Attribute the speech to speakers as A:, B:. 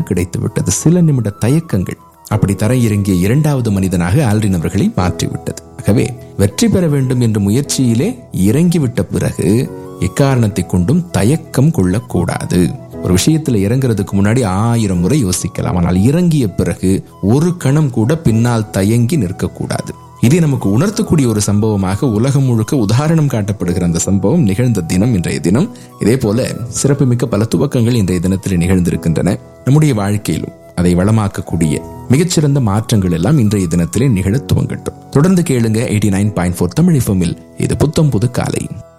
A: கிடைத்து விட்டது சில நிமிட தயக்கங்கள் அப்படி தரையிறங்கிய இரண்டாவது மனிதனாக ஆல்ரின் அவர்களை மாற்றிவிட்டது ஆகவே வெற்றி பெற வேண்டும் என்ற முயற்சியிலே இறங்கிவிட்ட பிறகு எக்காரணத்தை கொண்டும் தயக்கம் கொள்ளக்கூடாது ஒரு விஷயத்துல இறங்குறதுக்கு முன்னாடி ஆயிரம் முறை யோசிக்கலாம் ஆனால் இறங்கிய பிறகு ஒரு கணம் கூட பின்னால் தயங்கி நிற்கக்கூடாது இதை நமக்கு உணர்த்தக்கூடிய ஒரு சம்பவமாக உலகம் முழுக்க உதாரணம் காட்டப்படுகிற அந்த சம்பவம் நிகழ்ந்த தினம் இன்றைய தினம் இதே போல சிறப்புமிக்க பல துவக்கங்கள் இன்றைய தினத்தில் நிகழ்ந்திருக்கின்றன நம்முடைய வாழ்க்கையிலும் அதை வளமாக்கக்கூடிய மிகச்சிறந்த மாற்றங்கள் எல்லாம் இன்றைய தினத்திலே நிகழ துவங்கட்டும் தொடர்ந்து கேளுங்க eighty nine point four Tamil FM -இல் இது புத்தம் புது காலை